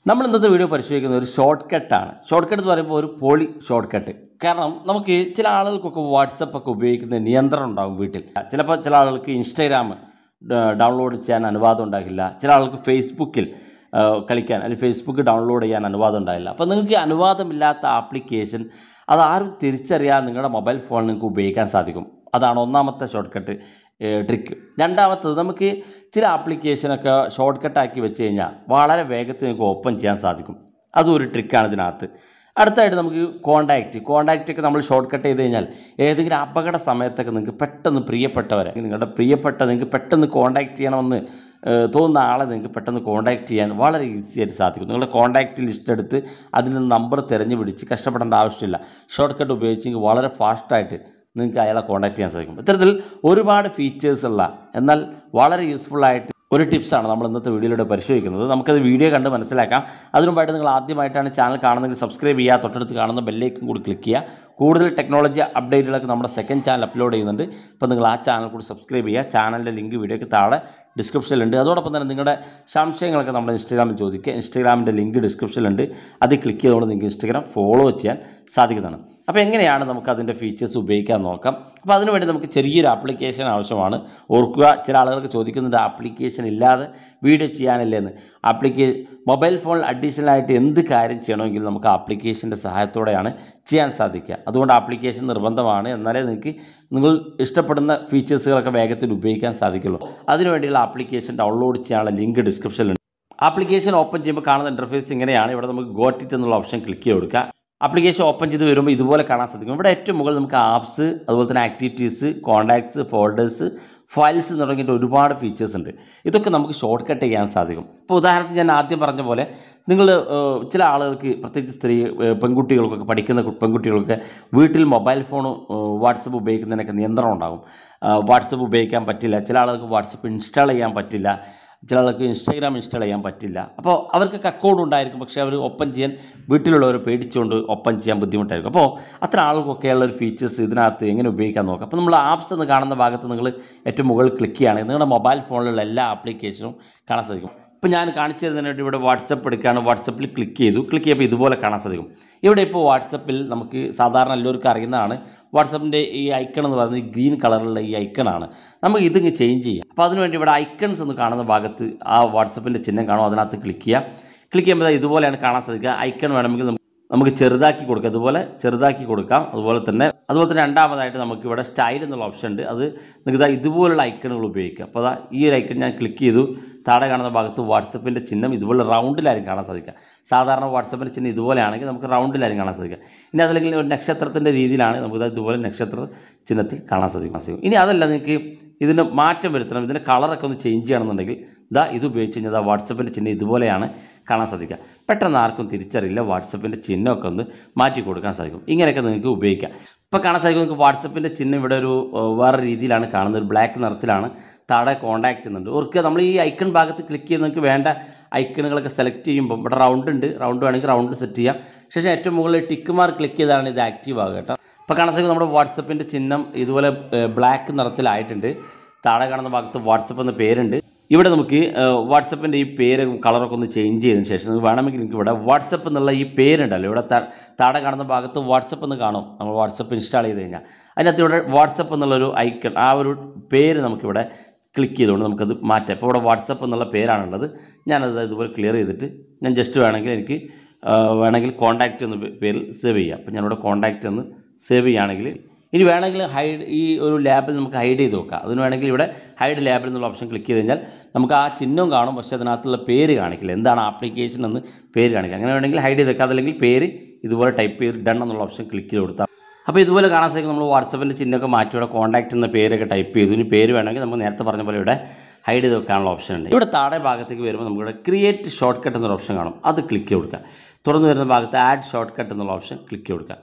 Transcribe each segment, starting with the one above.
നമ്മൾ ഇന്നത്തെ വീഡിയോ പരിശോധിക്കുന്ന ഒരു ഷോർട്ട് കട്ടാണ് ഷോർട്ട് കട്ട് എന്ന് പറയുമ്പോൾ ഒരു പോളി ഷോർട്ട് കട്ട് കാരണം നമുക്ക് ചില ആളുകൾക്കൊക്കെ വാട്സപ്പ് ഒക്കെ ഉപയോഗിക്കുന്ന നിയന്ത്രണം ഉണ്ടാകും വീട്ടിൽ ചിലപ്പോൾ ചില ആളുകൾക്ക് ഇൻസ്റ്റാഗ്രാം ഡൗൺലോഡ് ചെയ്യാൻ അനുവാദം ഉണ്ടാകില്ല ചില ആൾക്ക് ഫേസ്ബുക്കിൽ ആ, കളിക്കാൻ അല്ലെങ്കിൽ ഫേസ്ബുക്ക് ഡൗൺലോഡ് ചെയ്യാൻ അനുവാദം ഉണ്ടാകില്ല അപ്പോൾ നിങ്ങൾക്ക് അനുവാദമില്ലാത്ത ആപ്ലിക്കേഷൻ അതാരും തിരിച്ചറിയാൻ നിങ്ങളുടെ മൊബൈൽ ഫോൺ നിങ്ങൾക്ക് ഉപയോഗിക്കാൻ സാധിക്കും അതാണ് ഒന്നാമത്തെ ഷോർട്ട് കട്ട് ട്രിക്ക് രണ്ടാമത്തത് നമുക്ക് ചില ആപ്ലിക്കേഷനൊക്കെ ഷോർട്ട് കട്ടാക്കി വെച്ച് കഴിഞ്ഞാൽ വളരെ വേഗത്തിൽ നിങ്ങൾക്ക് ഓപ്പൺ ചെയ്യാൻ സാധിക്കും അതും ഒരു ട്രിക്കാണ് ഇതിനകത്ത് അടുത്തായിട്ട് നമുക്ക് കോണ്ടാക്റ്റ് കോണ്ടാക്റ്റ് ഒക്കെ നമ്മൾ ഷോർട്ട് കട്ട് ചെയ്ത് കഴിഞ്ഞാൽ ഏതെങ്കിലും അപകട സമയത്തൊക്കെ നിങ്ങൾക്ക് പെട്ടെന്ന് പ്രിയപ്പെട്ടവരെ നിങ്ങളുടെ പ്രിയപ്പെട്ട നിങ്ങൾക്ക് പെട്ടെന്ന് കോണ്ടാക്ട് ചെയ്യണമെന്ന് ഏഹ്, തോന്നുന്ന ആളെ നിങ്ങൾക്ക് പെട്ടെന്ന് കോണ്ടാക്ട് ചെയ്യാൻ വളരെ ഈസി ആയിട്ട് സാധിക്കും നിങ്ങളുടെ കോണ്ടാക്റ്റ് ലിസ്റ്റ് എടുത്ത് അതിൽ നിന്ന് നമ്പർ തിരഞ്ഞു പിടിച്ച് കഷ്ടപ്പെടേണ്ട ആവശ്യമില്ല ഷോർട്ട് കട്ട് ഉപയോഗിച്ചെങ്കിൽ വളരെ ഫാസ്റ്റായിട്ട് നിങ്ങൾക്ക് അയാളെ കോൺടാക്ട് ചെയ്യാൻ സാധിക്കും ഇത്തരത്തിൽ ഒരുപാട് ഫീച്ചേഴ്സ് ഉള്ള എന്നാൽ വളരെ യൂസ്ഫുൾ ആയിട്ട് ഒരു ടിപ്സാണ് നമ്മൾ ഇന്നത്തെ വീഡിയോയിലൂടെ പരിശോധിക്കുന്നത് നമുക്കത് വീഡിയോ കണ്ട് മനസ്സിലാക്കാം അതിനുമുമ്പായിട്ട് നിങ്ങൾ ആദ്യമായിട്ടാണ് ചാനൽ കാണുന്നതെങ്കിൽ സബ്സ്ക്രൈബ് ചെയ്യുക തൊട്ടടുത്ത് കാണുന്ന ബെല്ലേക്കും കൂടി ക്ലിക്ക് ചെയ്യുക കൂടുതൽ ടെക്നോളജി അപ്ഡേറ്റുകളൊക്കെ നമ്മുടെ സെക്കൻഡ് ചാനൽ അപ്ലോഡ് ചെയ്യുന്നുണ്ട് അപ്പോൾ നിങ്ങൾ ആ ചാനൽ കൂടി സബ്സ്ക്രൈബ് ചെയ്യുക ചാനലിൻ്റെ ലിങ്ക് വീഡിയോയ്ക്ക് താഴെ ഡിസ്ക്രിപ്ഷനിലുണ്ട് അതോടൊപ്പം തന്നെ നിങ്ങളുടെ സംശയങ്ങളൊക്കെ നമ്മുടെ ഇൻസ്റ്റാഗ്രാമിൽ ചോദിക്കുക ഇൻസ്റ്റാഗ്രാമിൻ്റെ ലിങ്ക് ഡിസ്ക്രിപ്ഷനിലുണ്ട് അതിൽ ക്ലിക്ക് ചെയ്തുകൊണ്ട് നിങ്ങൾക്ക് ഇൻസ്റ്റാഗ്രാം ഫോളോ ചെയ്യാൻ സാധിക്കുന്നതാണ് അപ്പോൾ എങ്ങനെയാണ് നമുക്ക് അതിൻ്റെ ഫീച്ചേഴ്സ് ഉപയോഗിക്കാൻ നോക്കാം അപ്പോൾ അതിനുവേണ്ടി നമുക്ക് ചെറിയൊരു ആപ്ലിക്കേഷൻ ആവശ്യമാണ് ഓർക്കുക ചില ആളുകൾക്ക് ചോദിക്കുന്നുണ്ട് ആപ്ലിക്കേഷൻ ഇല്ലാതെ വീഡിയോ ചെയ്യാനില്ലെന്ന് ആപ്ലിക്കേ മൊബൈൽ ഫോണിൽ അഡീഷണലായിട്ട് എന്ത് കാര്യം ചെയ്യണമെങ്കിലും നമുക്ക് ആപ്ലിക്കേഷൻ്റെ സഹായത്തോടെയാണ് ചെയ്യാൻ സാധിക്കുക അതുകൊണ്ട് ആപ്ലിക്കേഷൻ നിർബന്ധമാണ് എന്നാലേ നിങ്ങൾക്ക് നിങ്ങൾ ഇഷ്ടപ്പെടുന്ന ഫീച്ചേഴ്സുകളൊക്കെ വേഗത്തിൽ ഉപയോഗിക്കാൻ സാധിക്കുള്ളൂ അതിനുവേണ്ടിയുള്ള ആപ്ലിക്കേഷൻ ഡൗൺലോഡ് ചെയ്യാനുള്ള ലിങ്ക് ഡിസ്ക്രിപ്ഷനിലുണ്ട് ആപ്ലിക്കേഷൻ ഓപ്പൺ ചെയ്യുമ്പോൾ കാണുന്ന ഇൻ്റർഫേസ് ഇങ്ങനെയാണ് ഇവിടെ നമുക്ക് ഗോട്ടിറ്റ് എന്നുള്ള ഓപ്ഷൻ ക്ലിക്ക് ചെയ്ത് കൊടുക്കുക ആപ്ലിക്കേഷൻ ഓപ്പൺ ചെയ്ത് വരുമ്പോൾ ഇതുപോലെ കാണാൻ സാധിക്കും ഇവിടെ ഏറ്റവും മുകളിൽ നമുക്ക് ആപ്സ് അതുപോലെ തന്നെ ആക്ടിവിറ്റീസ് കോൺടാക്ട്സ് ഫോൾഡേഴ്സ് ഫയൽസ് തുടങ്ങിയിട്ട് ഒരുപാട് ഫീച്ചേഴ്സ് ഉണ്ട് ഇതൊക്കെ നമുക്ക് ഷോർട്ട് കട്ട് ചെയ്യാൻ സാധിക്കും ഇപ്പോൾ ഉദാഹരണത്തിന് ഞാൻ ആദ്യം പറഞ്ഞ പോലെ നിങ്ങൾ ചില ആളുകൾക്ക് പ്രത്യേകിച്ച് സ്ത്രീ ഏഹ്, പെൺകുട്ടികൾക്കൊക്കെ പഠിക്കുന്ന കു- പെൺകുട്ടികൾക്ക് വീട്ടിൽ മൊബൈൽ ഫോൺ വാട്സപ്പ് ഉപയോഗിക്കുന്നതിനൊക്കെ നിയന്ത്രണം ഉണ്ടാകും വാട്സപ്പ് ഉപയോഗിക്കാൻ പറ്റില്ല ചില ആളുകൾക്ക് വാട്സപ്പ് ഇൻസ്റ്റാൾ ചെയ്യാൻ പറ്റില്ല ചില ആൾക്ക് ഇൻസ്റ്റാഗ്രാം ഇൻസ്റ്റാൾ ചെയ്യാൻ പറ്റില്ല അപ്പോൾ അവർക്കൊക്കെ അക്കൗണ്ട് ഉണ്ടായിരിക്കും പക്ഷേ അവർ ഓപ്പൺ ചെയ്യാൻ വീട്ടിലുള്ളവർ പേടിച്ചുകൊണ്ട് ഓപ്പൺ ചെയ്യാൻ ബുദ്ധിമുട്ടായിരിക്കും അപ്പോൾ അത്ര ആളുകൾക്കൊക്കെയുള്ള ഒരു ഫീച്ചേഴ്സ് ഇതിനകത്ത് എങ്ങനെ ഉപയോഗിക്കാൻ നോക്കാം അപ്പോൾ നമ്മൾ ആപ്സ് എന്ന് കാണുന്ന ഭാഗത്ത് നിങ്ങൾ ഏറ്റവും മുകളിൽ ക്ലിക്ക് ചെയ്യുകയാണെങ്കിൽ നിങ്ങളുടെ മൊബൈൽ ഫോണിലുള്ള എല്ലാ ആപ്ലിക്കേഷനും കാണാൻ സാധിക്കും ഇപ്പോൾ ഞാൻ കാണിച്ചു തരുന്നതിനായിട്ട് ഇവിടെ വാട്സപ്പ് എടുക്കുകയാണ് വാട്സപ്പിൽ ക്ലിക്ക് ചെയ്തു ക്ലിക്ക് ചെയ്യുമ്പോൾ ഇതുപോലെ കാണാൻ സാധിക്കും ഇവിടെ ഇപ്പോൾ വാട്സപ്പിൽ നമുക്ക് സാധാരണ എല്ലാവർക്കും അറിയുന്നതാണ് വാട്സപ്പിൻ്റെ ഈ ഐക്കൺ എന്ന് പറയുന്നത് ഗ്രീൻ കളറിലുള്ള ഈ ഐക്കണാണ് നമുക്ക് ഇതിങ്ങ് ചേഞ്ച് ചെയ്യാം അപ്പോൾ അതിനുവേണ്ടി ഇവിടെ ഐക്കൺസ് എന്ന് കാണുന്ന ഭാഗത്ത് ആ വാട്സപ്പിൻ്റെ ചിഹ്നം കാണും അതിനകത്ത് ക്ലിക്ക് ചെയ്യാം ക്ലിക്ക് ചെയ്യുമ്പോൾ ദാ ഇതുപോലെയാണ് കാണാൻ സാധിക്കുക ഐക്കൺ വേണമെങ്കിൽ നമുക്ക് നമുക്ക് ചെറുതാക്കി കൊടുക്കാം അതുപോലെ ചെറുതാക്കി കൊടുക്കാം അതുപോലെ തന്നെ അതുപോലെ തന്നെ രണ്ടാമതായിട്ട് നമുക്ക് ഇവിടെ സ്റ്റൈൽ എന്നുള്ള ഓപ്ഷൻ ഉണ്ട് അത് നിങ്ങൾക്ക് ദാ ഇതുപോലുള്ള ഐക്കണുകൾ ഉപയോഗിക്കാം അപ്പോൾ അതാ ഈ ഒരു ഐക്കൺ ഞാൻ ക്ലിക്ക് ചെയ്തു താഴെ കാണുന്ന ഭാഗത്ത് വാട്സപ്പിൻ്റെ ചിഹ്നം ഇതുപോലെ റൗണ്ടിലായിരിക്കും കാണാൻ സാധിക്കുക സാധാരണ വാട്സപ്പിൻ്റെ ചിഹ്നം ഇതുപോലെയാണെങ്കിൽ നമുക്ക് റൗണ്ടിലായിരിക്കും കാണാൻ സാധിക്കുക ഇനി അതല്ലെങ്കിൽ ഒരു നക്ഷത്രത്തിൻ്റെ രീതിയിലാണ് നമുക്ക് ദാ ഇതുപോലെ നക്ഷത്ര ചിഹ്നത്തിൽ കാണാൻ സാധിക്കും ഇനി അതല്ല നിങ്ങൾക്ക് ഇതിന് മാറ്റം വരുത്തണം ഇതിൻ്റെ കളറൊക്കെ ഒന്ന് ചേഞ്ച് ചെയ്യണമെന്നുണ്ടെങ്കിൽ ഇതാ ഇത് ഉപയോഗിച്ച് കഴിഞ്ഞാൽ ദാ വാട്സപ്പിൻ്റെ ചിഹ്നം ഇതുപോലെയാണ് കാണാൻ സാധിക്കുക പെട്ടെന്ന് ആർക്കും തിരിച്ചറിയില്ല വാട്സപ്പിൻ്റെ ചിഹ്നമൊക്കെ ഒന്ന് മാറ്റി കൊടുക്കാൻ സാധിക്കും ഇങ്ങനെയൊക്കെ നിങ്ങൾക്ക് ഉപയോഗിക്കാം ഇപ്പോൾ കാണാൻ സാധിക്കും നിങ്ങൾക്ക് വാട്സപ്പിൻ്റെ ചിഹ്നം ഇവിടെ ഒരു ഏഹ്, വേറെ രീതിയിലാണ് കാണുന്നത് ഒരു ബ്ലാക്ക് നിറത്തിലാണ് താഴെ കോൺടാക്റ്റ് ചെയ്യുന്നുണ്ട് ഓർക്കുക നമ്മൾ ഈ ഐക്കൺ ഭാഗത്ത് ക്ലിക്ക് ചെയ്ത് നിങ്ങൾക്ക് വേണ്ട ഐക്കണുകളൊക്കെ സെലക്ട് ചെയ്യുമ്പോൾ ഇവിടെ റൗണ്ട് ഉണ്ട് റൗണ്ട് വേണമെങ്കിൽ റൗണ്ട് സെറ്റ് ചെയ്യാം ശേഷം ഏറ്റവും മുകളിൽ ടിക്ക് മാർക്ക് ക്ലിക്ക് ചെയ്താണ് ഇത് ആക്റ്റീവ് ആകുക കേട്ടോ ഇപ്പോൾ കാണാൻ സാധിക്കും നമ്മുടെ വാട്സപ്പിൻ്റെ ചിഹ്നം ഇതുപോലെ ബ്ലാക്ക് നിറത്തിലായിട്ടുണ്ട് താഴെ കാണുന്ന ഭാഗത്ത് വാട്സപ്പ് എന്ന പേരുണ്ട് ഇവിടെ നമുക്ക് വാട്സപ്പിൻ്റെ ഈ പേര് കളറൊക്കെ ഒന്ന് ചേഞ്ച് ചെയ്തതിന് ശേഷം നിങ്ങൾക്ക് വേണമെങ്കിൽ നിങ്ങൾക്ക് ഇവിടെ വാട്സപ്പ് എന്നുള്ള ഈ പേരുണ്ടല്ലോ ഇവിടെ താ- താഴെ കാണുന്ന ഭാഗത്ത് വാട്സപ്പ് എന്ന് കാണും നമ്മൾ വാട്സപ്പ് ഇൻസ്റ്റാൾ ചെയ്ത് കഴിഞ്ഞാൽ അതിനകത്ത് ഇവിടെ വാട്സപ്പ് എന്നുള്ളൊരു ഐക്കൺ ആ ഒരു പേര് നമുക്കിവിടെ ക്ലിക്ക് ചെയ്തുകൊണ്ട് നമുക്കത് മാറ്റാം ഇപ്പോൾ ഇവിടെ വാട്സപ്പ് എന്നുള്ള പേരാണുള്ളത് ഞാനത് ഇതുപോലെ ക്ലിയർ ചെയ്തിട്ട് ഞാൻ ജസ്റ്റ് വേണമെങ്കിൽ എനിക്ക് ആ, വേണമെങ്കിൽ കോൺടാക്റ്റ് എന്ന പേ- പേരിൽ സേവ് ചെയ്യാം അപ്പോൾ ഞാനിവിടെ കോൺടാക്റ്റ് എന്ന് സേവ് ചെയ്യുകയാണെങ്കിൽ ഇനി വേണമെങ്കിൽ ഹൈഡ് ഈ ഒരു ലാബിൽ നമുക്ക് ഹൈഡ് ചെയ്ത് നോക്കാം അതിന് വേണമെങ്കിൽ ഇവിടെ ഹൈഡ് ലാബിൽ എന്നുള്ള ഓപ്ഷൻ ക്ലിക്ക് ചെയ്ത് കഴിഞ്ഞാൽ നമുക്ക് ആ ചിഹ്നവും കാണും പക്ഷേ അതിനകത്തുള്ള പേര് കാണിക്കില്ല എന്താണ് ആപ്ലിക്കേഷൻ എന്ന് പേര് കാണിക്കുക അങ്ങനെ വേണമെങ്കിൽ ഹൈഡ് ചെയ്ത് വെക്കാം അതല്ലെങ്കിൽ പേര് ഇതുപോലെ ടൈപ്പ് ചെയ്ത് ഡൺ എന്നുള്ള ഓപ്ഷൻ ക്ലിക്ക് ചെയ്ത് കൊടുത്താൽ അപ്പോൾ ഇതുപോലെ കാണാൻ സാധിക്കും നമ്മൾ വാട്സപ്പിൻ്റെ ചിഹ്നമൊക്കെ മാറ്റി ഇവിടെ കോൺടാക്റ്റ് എന്ന പേരൊക്കെ ടൈപ്പ് ചെയ്തു ഇനി പേര് വേണമെങ്കിൽ നമുക്ക് നേരത്തെ പറഞ്ഞ പോലെ ഇവിടെ ഹൈഡ് ചെയ്ത് വെക്കാനുള്ള ഓപ്ഷൻ ഉണ്ട് ഇവിടെ താഴെ ഭാഗത്തേക്ക് വരുമ്പോൾ നമുക്കിവിടെ ക്രിയേറ്റ് ഷോർട്ട് കട്ട് എന്നൊരു ഓപ്ഷൻ കാണും അത് ക്ലിക്ക് ചെയ്ത് കൊടുക്കുക തുറന്നു വരുന്ന ഭാഗത്ത് ആഡ് ഷോർട്ട് കട്ട് എന്നുള്ള ഓപ്ഷൻ ക്ലിക്ക് ചെയ്ത് കൊടുക്കുക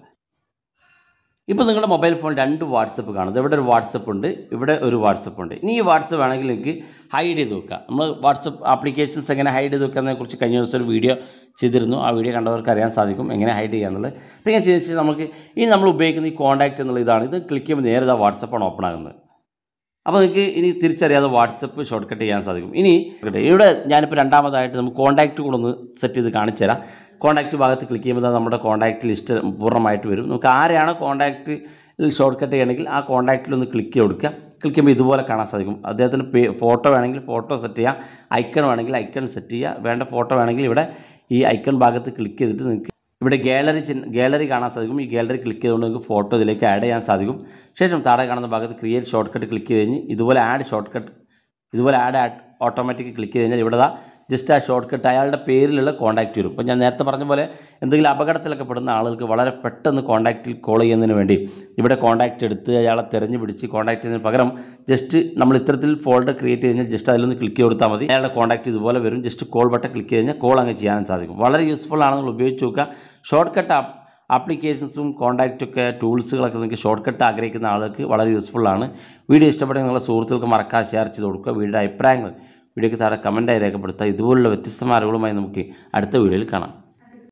ഇപ്പോൾ നിങ്ങളുടെ മൊബൈൽ ഫോൺ രണ്ട് വാട്സപ്പ് കാണുന്നത് ഇവിടെ ഒരു വാട്സപ്പ് ഉണ്ട് ഇവിടെ ഒരു വാട്സപ്പ് ഉണ്ട് ഇനി ഈ വാട്സപ്പ് വേണമെങ്കിൽ നിങ്ങൾക്ക് ഹൈഡ് ചെയ്ത് വെക്കുക നമ്മൾ വാട്സപ്പ് ആപ്ലിക്കേഷൻസ് എങ്ങനെ ഹൈഡ് ചെയ്ത് വെക്കുന്നതിനെ കുറിച്ച് കഴിഞ്ഞ ദിവസം ഒരു വീഡിയോ ചെയ്തിരുന്നു ആ വീഡിയോ കണ്ടവർക്ക് അറിയാൻ സാധിക്കും എങ്ങനെ ഹൈഡ് ചെയ്യാന്നുള്ളത് അപ്പോൾ ഇങ്ങനെ ചെയ്ത് നമുക്ക് ഇനി നമ്മൾ ഉപയോഗിക്കുന്ന ഈ കോൺടാക്റ്റ് എന്നുള്ള ഇതാണ് ഇത് ക്ലിക്ക് ചെയ്യുമ്പോൾ നേരെ ഇതാ വാട്സപ്പാണ് ഓപ്പൺ ആകുന്നത് അപ്പോൾ നിങ്ങൾക്ക് ഇനി തിരിച്ചറിയാതെ വാട്സപ്പ് ഷോർട്ട് കട്ട് ചെയ്യാൻ സാധിക്കും ഇനി ഇവിടെ ഞാനിപ്പോൾ രണ്ടാമതായിട്ട് നമുക്ക് കോൺടാക്റ്റ് കൂടെ ഒന്ന് സെറ്റ് ചെയ്ത് കാണിച്ചു തരാം കോൺടാക്റ്റ് ഭാഗത്ത് ക്ലിക്ക് ചെയ്യുമ്പോൾ ദാ നമ്മുടെ കോൺടാക്റ്റ് ലിസ്റ്റ് പൂർണ്ണമായിട്ട് വരും നമുക്ക് ആരെയാണ് കോൺടാക്റ്റ് ഷോർട്ട് കട്ട് ചെയ്യണമെങ്കിൽ ആ കോൺടാക്റ്റിൽ ഒന്ന് ക്ലിക്ക് ചെയ്ത് കൊടുക്കുക ക്ലിക്ക് ചെയ്യുമ്പോൾ ഇതുപോലെ കാണാൻ സാധിക്കും അദ്ദേഹത്തിന് പേ ഫോട്ടോ വേണമെങ്കിൽ ഫോട്ടോ സെറ്റ് ചെയ്യാം ഐക്കൺ വേണമെങ്കിൽ ഐക്കൺ സെറ്റ് ചെയ്യുക വേണ്ട ഫോട്ടോ വേണമെങ്കിൽ ഇവിടെ ഈ ഐക്കൺ ഭാഗത്ത് ക്ലിക്ക് ചെയ്തിട്ട് നിങ്ങൾക്ക് ഇവിടെ ഗാലറി ചിഹ്ന ഗാലറി കാണാൻ സാധിക്കും ഈ ഗാലറി ക്ലിക്ക് ചെയ്തുകൊണ്ട് നിങ്ങൾക്ക് ഫോട്ടോ ഇതിലേക്ക് ആഡ് ചെയ്യാൻ സാധിക്കും ശേഷം താഴെ കാണുന്ന ഭാഗത്ത് ക്രിയേറ്റ് ഷോർട്ട് കട്ട് ക്ലിക്ക് ചെയ്ത് കഴിഞ്ഞ് ഇതുപോലെ ആഡ് ഷോർട്ട് കട്ട് ഇതുപോലെ ആഡ് ഓട്ടോമാറ്റിക് ക്ലിക്ക് ചെയ്ത് കഴിഞ്ഞാൽ ഇവിടെ ജസ്റ്റ് ആ ഷോർട്ട് കട്ട് അയാളുടെ പേരിലുള്ള കോൺടാക്റ്റ് വരും ഇപ്പോൾ ഞാൻ നേരത്തെ പറഞ്ഞ പോലെ എന്തെങ്കിലും അപകടത്തിലൊക്കെ പെടുന്ന ആളുകൾക്ക് വളരെ പെട്ടെന്ന് കോൺടാക്റ്റിൽ കോൾ ചെയ്യുന്നതിന് വേണ്ടി ഇവിടെ കോൺടാക്റ്റ് എടുത്ത് അയാളെ തിരഞ്ഞു പിടിച്ച് കോൺടാക്ട് ചെയ്യുന്നതിന് പകരം ജസ്റ്റ് നമ്മൾ ഇത്തരത്തിൽ ഫോൾഡർ ക്രിയേറ്റ് ചെയ്ത് കഴിഞ്ഞാൽ ജസ്റ്റ് അതിലൊന്ന് ക്ലിക്ക് കൊടുത്താൽ മതി അയാളുടെ കോൺടാക്റ്റ് ഇതുപോലെ വരും ജസ്റ്റ് കോൾ ബട്ടൺ ക്ലിക്ക് ചെയ്ത് കഴിഞ്ഞാൽ കോൾ അങ്ങ് ചെയ്യാനും സാധിക്കും വളരെ യൂസ്ഫുൾ ആണ് നിങ്ങൾ ഉപയോഗിച്ച് നോക്കുക ഷോർട്ട് കട്ട് ആപ്ലിക്കേഷൻസും കോൺടാക്റ്റൊക്കെ ടൂൾസുകളൊക്കെ നിങ്ങൾക്ക് ഷോർട്ട് കട്ട് ആഗ്രഹിക്കുന്ന ആളുകൾക്ക് വളരെ യൂസ്ഫുള്ളാണ് വീഡിയോ ഇഷ്ടപ്പെട്ടെങ്കിൽ നിങ്ങളുടെ സുഹൃത്തുക്കൾക്ക് മറക്കാതെ ഷെയർ ചെയ്ത് കൊടുക്കുക വീഡിയോയുടെ അഭിപ്രായങ്ങൾ വീഡിയോയ്ക്ക് താഴെ കമൻറ്റായി രേഖപ്പെടുത്തുക ഇതുപോലുള്ള വ്യത്യസ്തമായ അറിവുകളുമായി നമുക്ക് അടുത്ത വീഡിയോയിൽ കാണാം